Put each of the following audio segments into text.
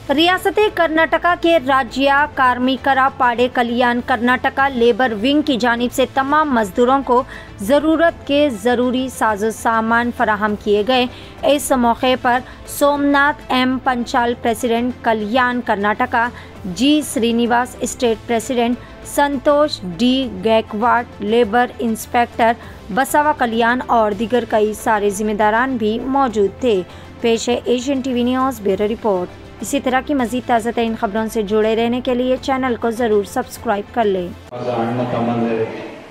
रियासत कर्नाटका के राज्य कार्मिकरा पाड़े कल्याण कर्नाटका लेबर विंग की जानिब से तमाम मजदूरों को ज़रूरत के ज़रूरी साजो सामान फराहम किए गए इस मौके पर Somnath M Panchal president Kalyan Karnataka G Srinivas state president Santosh D Gaikwad labour inspector Basava Kalyan और दिगर कई सारे जिम्मेदारान भी मौजूद थे पेश है Asian TV news bureau report इसी तरह की मजीद ताज़ा तरीन खबरों से जुड़े रहने के लिए चैनल को ज़रूर सब्सक्राइब कर लें ಆದ ಅಣ್ಣ ತಮ್ಮಂದಿರು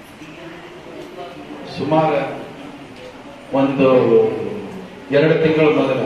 ಸುಮಾರು ಒಂದು ಎರಡು ತಿಂಗಳ ಮೊದಲ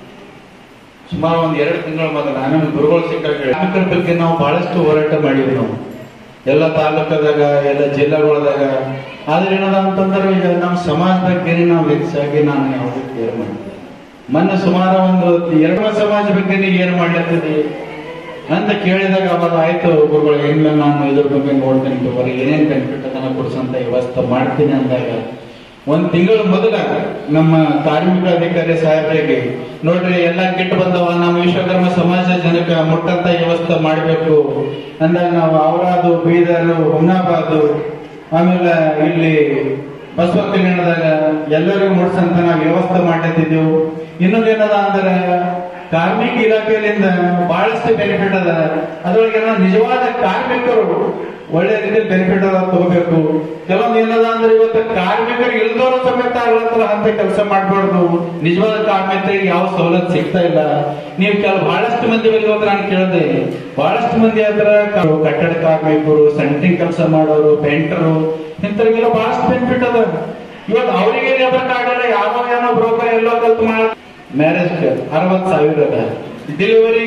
ಸುಮಾರು ಒಂದು ಎರಡು ತಿಂಗಳ ಮೊದಲ ನಮ್ಮ ಗುರುಗಳು ಸಿಕ್ಕಾಗ ಕಾರ್ಮಿಕರ ಬಗ್ಗೆ ನಾವು ಬಹಳಷ್ಟು ಹೋರಾಟ ಮಾಡಿದ್ವಿ ನಾವು ಎಲ್ಲ ತಾಲೂಕದಾಗ ಎಲ್ಲ ಜಿಲ್ಲಾಗಳದಾಗ ಆದ್ರೆ ಏನದ ಅಂತಂದ್ರೆ ಈಗ ನಮ್ಮ ಸಮಾಜ ಬಗ್ಗೆ ನಾವು ಹೆಚ್ಚಾಗಿ ನಾನು ಯಾವುದೂ ಕೇರ್ ಮಾಡಿದ್ದೆ ಮೊನ್ನೆ ಸುಮಾರು ಒಂದು ಎರಡು ಸಮಾಜ ಬಗ್ಗೆ ನೀವು ಏನು ಮಾಡ್ಲತ್ತಿದಿ ಅಂತ ಕೇಳಿದಾಗ ಅವಾಗ ಆಯ್ತು ಗುರುಗಳು ಇನ್ಮೇಲೆ ನಾನು ಇದ್ರ ಬಗ್ಗೆ ನೋಡ್ತೀನಿ ತಗೋರಿ ಏನೇನ್ ಬೆನಿಫಿಟ್ ಅದನ್ನ ಕೊಡ್ಸಂತ ವ್ಯವಸ್ಥೆ ಮಾಡ್ತೀನಿ ಅಂದಾಗ ಒಂದ್ ತಿಂಗಳ ಮೊದಲ ನಮ್ಮ ಕಾರ್ಮಿಕ ಅಧಿಕಾರಿ ಸಾಹೇಬರಿಗೆ ನೋಡ್ರಿ ಎಲ್ಲಾ ಕಿಟ್ ಬಂದವ ನಮ್ಮ ವಿಶ್ವಕರ್ಮ ಸಮಾಜ ಜನಕ್ಕೆ ಮುಟ್ಟಂತ ವ್ಯವಸ್ಥೆ ಮಾಡ್ಬೇಕು ಅಂದಾಗ ನಾವು ಅವರಾದು ಬೀದರು ಹುಮ್ನಾಬಾದು ಆಮೇಲೆ ಇಲ್ಲಿ ಬಸವ ಕಲ್ಯಾಣದಾಗ ಎಲ್ಲರಿಗೂ ಮುಟ್ಸಂತ ನಾವು ವ್ಯವಸ್ಥೆ ಮಾಡ್ಲತ್ತಿದ್ದೆವು ಇನ್ನೊಂದು ಏನದ ಅಂದ್ರೆ ಕಾರ್ಮಿಕ ಇಲಾಖೆಯಿಂದ ಬಹಳಷ್ಟು ಬೆನಿಫಿಟ್ ಅದ ಅದ್ರೊಳಗೆ ಏನೋ ನಿಜವಾದ ಕಾರ್ಮಿಕರು ಒಳ್ಳೆ ರೀತಿಯಲ್ಲಿ ಬೆನಿಫಿಟ್ ಅದ ತಗೋಬೇಕು ಕೆಲವೊಂದು ಏನದ ಅಂದ್ರೆ ಇವತ್ತು ಕಾರ್ಮಿಕರು ಇಲ್ದವರು ಸಮೇತ ಆಗ್ಲತ್ತಾರ ಅಂತ ಕೆಲಸ ಮಾಡ್ಬಾರ್ದು ನಿಜವಾದ ಕಾರ್ಮಿಕರಿಗೆ ಯಾವ ಸವಲತ್ತು ಸಿಗ್ತಾ ಇಲ್ಲ ನೀವು ಕೆಲ ಬಹಳಷ್ಟು ಮಂದಿ ಬಳಿ ಹೋದ್ರೆ ನಾನು ಕೇಳಿದೆ ಬಹಳಷ್ಟು ಮಂದಿ ಹತ್ರ ಕ- ಕಟ್ಟಡ ಕಾರ್ಮಿಕರು ಸೆಂಟ್ರಿಂಗ್ ಕೆಲಸ ಮಾಡೋರು ಪೇಂಟರು ಇಂಥವ್ರಿಗೆಲ್ಲ ಬಹಳಷ್ಟು ಬೆನಿಫಿಟ್ ಅದ ಇವತ್ತು ಅವರಿಗೆ ಆಗಲ್ಲ ಯಾವ ಏನೋ ಬ್ರೋಕರ್ ಎಲ್ಲೋ ಕಲ್ತು ಮಾಡ ಮ್ಯಾರೇಜ್ ಅರವತ್ ಸಾವಿರ ಅದ ಡೆಲಿವರಿ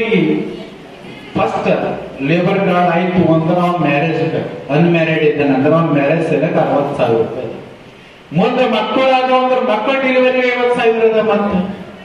ಫಸ್ಟ್ ಲೇಬರ್ ಕಾರ್ಡ್ ಆಯ್ತು ಅಂದ್ರೆ ಅವ್ನ ಮ್ಯಾರೇಜ್ ಅನ್ಮ್ಯಾರಿಡ್ ಇದ್ದಾನೆ ಅಂದ್ರೆ ಅವ್ನ ಮ್ಯಾರೇಜ್ ಸೇರಕ್ ಅರವತ್ ಸಾವಿರ ರೂಪಾಯಿ ಅದ. ಮುಂದೆ ಮಕ್ಕಳಾಗ ಅಂದ್ರೆ ಮಕ್ಕಳ ಡೆಲಿವರಿ ಐವತ್ ಸಾವಿರ ಅದ ಮತ್ತೆ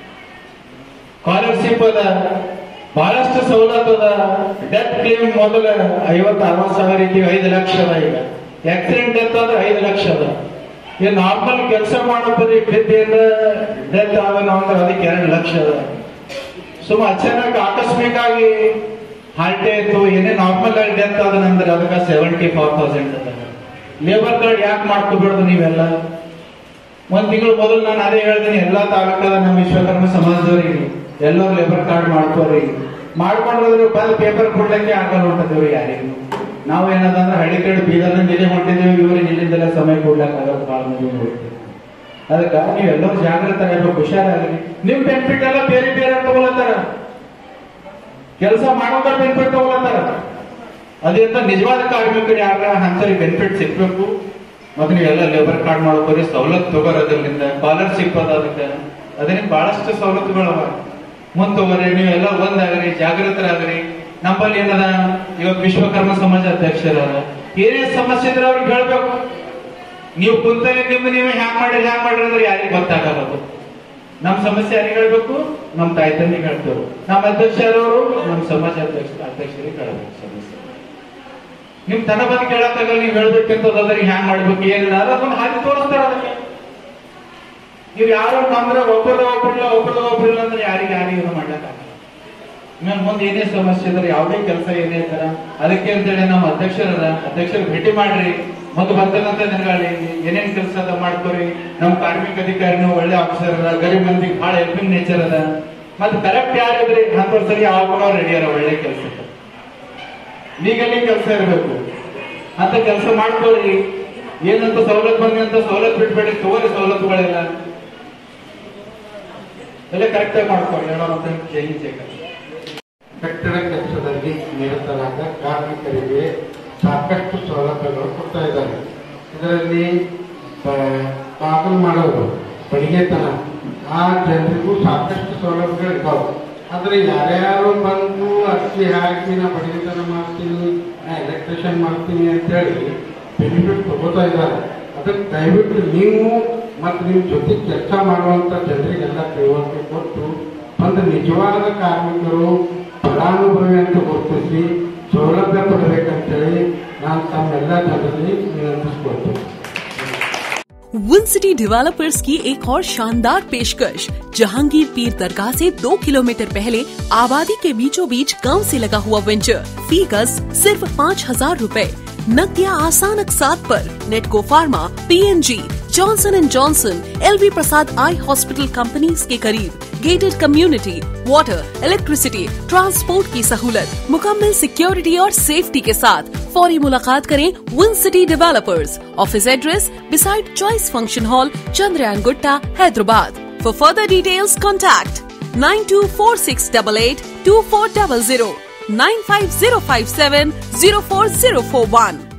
ಸ್ಕಾಲರ್ಶಿಪ್ ಅದ ಬಹಳಷ್ಟು ಸವಲತ್ತು ಅದ ಡೆತ್ ಕ್ಲೇಮ್ ಮೊದಲ ಐವತ್ ಅರವತ್ ಸಾವಿರ ಇದ್ದೀವಿ ಐದು ಲಕ್ಷ ಅದ ಈಗ ಆಕ್ಸಿಡೆಂಟ್ ಡೆತ್ ಆದ್ರೆ ಐದು ಲಕ್ಷ ಅದ ಈಗ ನಾರ್ಮಲ್ ಕೆಲಸ ಮಾಡೋ ಬರೀ ಬಿದ್ದೇನ ಡೆತ್ ಆಗೋಣ ಅಂದ್ರೆ ಅದಕ್ಕೆ ಎರಡು ಲಕ್ಷ ಅದ ಸುಮ್ಮ ಅಚಾನಕ್ ಆಕಸ್ಮಿಕ ಆಗಿ ಹಾರ್ಟ್ ಆಯ್ತು ಏನೇ ನಾರ್ಮಲ್ ಆಗಿ ಡೆತ್ ಆದ ನಂತರ ಅದಕ್ಕೆ ಸೆವೆಂಟಿ ಫೋರ್ ತೌಸಂಡ್ ಅದ ಲೇಬರ್ ಕಾರ್ಡ್ ಯಾಕೆ ಮಾಡ್ಕೋಬೇಡ್ದು ನೀವೆಲ್ಲ ಒಂದ್ ತಿಂಗಳು ಮೊದಲು ನಾನು ಅದೇ ಹೇಳ್ತೀನಿ ಎಲ್ಲಾ ತಾಲೂಕದ ನಮ್ಮ ವಿಶ್ವಕರ್ಮ ಸಮಾಜದವರಿಗೆ ಎಲ್ಲರೂ ಲೇಬರ್ ಕಾರ್ಡ್ ಮಾಡ್ಕೋರಿ ಮಾಡ್ಕೊಂಡ್ರೆ ಬಂದ್ ಪೇಪರ್ ಕೊಡ್ಲಿಕ್ಕೆ ಆಗಲ್ಲ ಹೊಂಟದೇವ್ರಿ ಯಾರಿಗೂ ನಾವು ಏನದಂದ್ರೆ ಹಳ್ಳಿ ಕಡೆ ಬೀದರ್ನಿಂದ ಇಲ್ಲಿ ಹೊಂಟಿದ್ದೇವೆ ಇವ್ರಿಗೆ ಇಲ್ಲಿಂದೆಲ್ಲ ಸಮಯ ಕೊಡ್ಲಿಕ್ಕೆ ಆಗಲ್ಲ ಭಾಳ ಮಂದಿ ನೋಡ್ತೀವಿ ಅದಕ್ಕೆ ನೀವೆಲ್ಲರೂ ಜಾಗೃತ ಆಗಬೇಕು ಹುಷಾರಾಗ್ರಿ ನಿಮ್ ಬೆನಿಫಿಟ್ ಎಲ್ಲ ಬೇರೆ ಬೇರೆ ತಗೊಳತ್ತಾರ ಕೆಲಸ ಮಾಡೋದ್ರ ಬೆನಿಫಿಟ್ ತಗೊಳತ್ತಾರ ಅದರಿಂದ ನಿಜವಾದ ಕಾರ್ಮಿಕರು ಯಾರ ಅಂತವ್ರಿಗೆ ಬೆನಿಫಿಟ್ ಸಿಗ್ಬೇಕು ಮತ್ತೆ ನೀವೆಲ್ಲ ಲೇಬರ್ ಕಾರ್ಡ್ ಮಾಡ್ಕೋರಿ ಸವಲತ್ತು ತಗೋರೋದ್ರಿಂದ ಸ್ಕಾಲರ್ಶಿಪ್ ಅದ ಅದಕ್ಕೆ ಅದರಿಂದ ಬಹಳಷ್ಟು ಸವಲತ್ತುಗಳವ ಮುಂದ್ ತಗೋರಿ ನೀವೆಲ್ಲ ಒಂದಾಗ್ರಿ ಜಾಗೃತರಾಗ್ರಿ ನಮ್ಮಲ್ಲಿ ಏನದ ಇವತ್ತು ವಿಶ್ವಕರ್ಮ ಸಮಾಜ ಅಧ್ಯಕ್ಷರಾದ ಏನೇ ಸಮಸ್ಯೆ ಇದ್ರೆ ಅವ್ರಿಗೆ ಹೇಳ್ಬೇಕು ನೀವು ಕುಂತಲ್ಲಿ ನಿಮ್ಮ ನೀವು ಹ್ಯಾಂಗ್ ಮಾಡ್ರಿ ಹ್ಯಾಂಗ್ ಮಾಡ್ರಿ ಅಂದ್ರೆ ಯಾರಿಗೆ ಗೊತ್ತಾಗಲ್ಲ ಅದು ನಮ್ಮ ಸಮಸ್ಯೆ ಯಾರಿಗೆ ಹೇಳ್ಬೇಕು ನಮ್ಮ ತಾಯಿ ತಂದೆಗೆ ಹೇಳ್ತೇವೆ ನಮ್ಮ ಅಧ್ಯಕ್ಷರವರು ನಮ್ಮ ಸಮಾಜ ಅಧ್ಯಕ್ಷ ಅಧ್ಯಕ್ಷರಿಗೆ ಹೇಳ್ಬೇಕು ಸಮಸ್ಯೆ ನಿಮ್ ತನ ಬಂದು ಕೇಳಕ್ಕಾಗಲ್ಲ ನೀವು ಹೇಳ್ಬೇಕಂತಂದ್ರೆ ಹ್ಯಾಂಗ್ ಮಾಡ್ಬೇಕು ಏನಿಲ್ಲ ಅದನ್ನ ಹಾಕಿ ತೋರಿಸ್ತಾರ ಅದಕ್ಕೆ ನೀವು ಯಾರು ಅಂದ್ರೆ ಒಬ್ಬರದ ಒಬ್ಬರಿಲ್ಲ ಒಬ್ಬರದ ಒಬ್ಬರಿಲ್ಲ ಅಂದ್ರೆ ಯಾರಿಗೆ ಯಾರಿಗೆ ಏನು ಮಾಡ್ಲಕ್ಕಾಗಲ್ಲ ಇನ್ನು ಮುಂದೆ ಏನೇ ಸಮಸ್ಯೆ ಇದ್ರೆ ಯಾವುದೇ ಕೆಲಸ ಏನೇ ಇದ್ದಾರ ಅದಕ್ಕೆ ಅಂತೇಳಿ ನಮ್ಮ ಅಧ್ಯಕ್ಷರದ ಅಧ್ಯಕ್ಷರು ಭೇಟಿ ಮಾಡ್ರಿ ಮುಂದೆ ಬರ್ತಕ್ಕಂಥ ದಿನಗಳಲ್ಲಿ ಏನೇನ್ ಕೆಲಸ ಅದ ಮಾಡ್ಕೋರಿ ನಮ್ಮ ಕಾರ್ಮಿಕ ಅಧಿಕಾರಿನೂ ಒಳ್ಳೆ ಆಫೀಸರ್ ಅದ ಗರೀಬ್ ಮಂದಿಗೆ ಬಹಳ ಹೆಲ್ಪಿಂಗ್ ನೇಚರ್ ಅದ ಮತ್ತೆ ಕರೆಕ್ಟ್ ಯಾರಿದ್ರಿ ಅಂತ ಸರಿ ಯಾವಾಗ ರೆಡಿ ಅರ ಒಳ್ಳೆ ಕೆಲಸ ಲೀಗಲಿ ಕೆಲಸ ಇರಬೇಕು ಅಂತ ಕೆಲಸ ಮಾಡ್ಕೋರಿ ಏನಂತ ಸವಲತ್ತು ಬಂದಿ ಅಂತ ಸವಲತ್ತು ಬಿಟ್ಬೇಡಿ ತಗೋರಿ ಸವಲತ್ತುಗಳೆಲ್ಲ ಎಲ್ಲ ಕರೆಕ್ಟ್ ಆಗಿ ಮಾಡ್ಕೊಳ್ಳಿ ಹೇಳೋ ಅಂತ ಜೈ ಜೈ ಕಟ್ಟಡ ಕೆಲಸದಲ್ಲಿ ನಿರತರಾದ ಕಾರ್ಮಿಕರಿಗೆ ಸಾಕಷ್ಟು ಸೌಲಭ್ಯಗಳು ಕೊಡ್ತಾ ಇದ್ದಾರೆ ಇದರಲ್ಲಿ ಬಾಗಿಲು ಮಾಡೋದು ಬಡಿಗೆತನ ಆ ಜನರಿಗೂ ಸಾಕಷ್ಟು ಸೌಲಭ್ಯಗಳು ಇದ್ದಾವೆ ಆದ್ರೆ ಯಾರ್ಯಾರು ಬಂದು ಅರ್ಜಿ ಹಾಕಿ ನಾ ಬಡಿಗೆತನ ಮಾಡ್ತೀನಿ ನಾ ಎಲೆಕ್ಟ್ರಿಷಿಯನ್ ಮಾಡ್ತೀನಿ ಅಂತೇಳಿ ಬೆನಿಫಿಟ್ ತಗೋತಾ ಇದ್ದಾರೆ ಅದಕ್ಕೆ ದಯವಿಟ್ಟು ನೀವು ಮತ್ತು ನಿಮ್ಮ ಜೊತೆ ಕೆಲಸ ಮಾಡುವಂತ ಜನರಿಗೆಲ್ಲ ತಿಳುವಳಿಕೆ ಕೊಟ್ಟು ಒಂದು ನಿಜವಾದ ಕಾರ್ಮಿಕರು ಫಲಾನುಭವಿ ಅಂತ ಗುರುತಿಸಿ ಸೌಲಭ್ಯ ಪಡಬೇಕಂತೇಳಿ ನಾನು ತಮ್ಮೆಲ್ಲ ಜನರಲ್ಲಿ ವಿನಂತಿಸ್ಕೊಳ್ತೇನೆ विन सिटी डेवलपर्स की एक और शानदार पेशकश जहांगीर पीर दरगाह से दो किलोमीटर पहले आबादी के बीचों बीच गांव से लगा हुआ वेंचर फी गज सिर्फ पाँच हजार रूपए नकदिया आसान अकसात पर Natco pharma PNG Johnson and Johnson LV Prasad eye hospital companies के करीब gated community water electricity transport की सहूलत मुकम्मल सिक्योरिटी और सेफ्टी के साथ फौरी मुलाकात करें win city developers office address beside choice function hall Chandrayangutta Hyderabad for further details contact nine two four six double eight two four double zero nine five zero five seven zero four zero four one